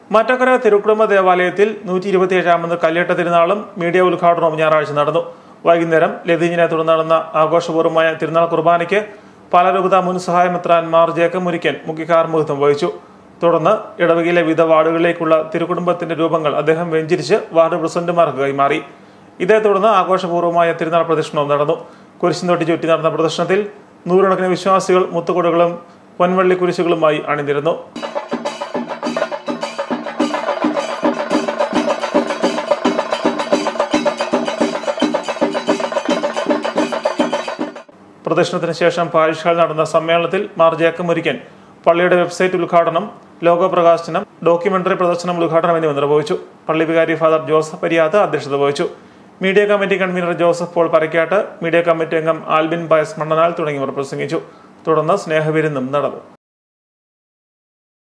മറ്റക്കര തിരുക്കുടുംബ ദേവാലയത്തിൽ നൂറ്റി ഇരുപത്തിയേഴാമത് കല്ലേട്ട തിരുനാളും മീഡിയ ഉദ്ഘാടനവും ഞായറാഴ്ച നടന്നു വൈകുന്നേരം ലതീഞ്ഞിനെ തുടർന്ന് നടന്ന ആഘോഷപൂർവ്വമായ തിരുനാൾ കുർബാനയ്ക്ക് പാലരൂപത മുൻ സഹായമെത്രാൻ മാർ ജേക്കം മുരിക്കൻ മുഖ്യകാർമുഖത്വം വഹിച്ചു തുടർന്ന് ഇടവകയിലെ വിവിധ വാർഡുകളിലേക്കുള്ള തിരുക്കുടുംബത്തിന്റെ രൂപങ്ങൾ അദ്ദേഹം വെഞ്ചരിച്ച് വാർഡ് പ്രസിഡന്റുമാർക്ക് കൈമാറി ഇതേ തുടർന്ന് ആഘോഷപൂർവ്വമായ തിരുനാൾ പ്രദക്ഷിണവും നടന്നു കുരിശും തൊട്ടി ചുറ്റി നടന്ന പ്രദർശനത്തിൽ നൂറുകണക്കിന് വിശ്വാസികൾ മുത്തുകൊടുകളും പൊൻവള്ളി കുരിശുകളുമായി അണിനിരുന്നു പ്രദർശനത്തിന് ശേഷം പാരിഷാൽ നടന്ന സമ്മേളനത്തിൽ മാർ ജേക്കം മുരിക്കൻ പള്ളിയുടെ വെബ്സൈറ്റ് ഉദ്ഘാടനം ലോഗോ പ്രകാശനം ഡോക്യുമെന്ററി പ്രദർശനം ഉദ്ഘാടനം എന്നിവ നിർവഹിച്ചു പള്ളി വികാരി ഫാദർ ജോസഫ് പരിയാത്ത് അധ്യക്ഷത വഹിച്ചു media committee convener Joseph Paul Parakkat media committee അംഗം ആൽബിൻ ബയസ് മണ്ണനാൽ തുടങ്ങിയവർ പ്രസംഗിച്ചു തുടർന്ന് സ്നേഹവിരുന്നും നടന്നു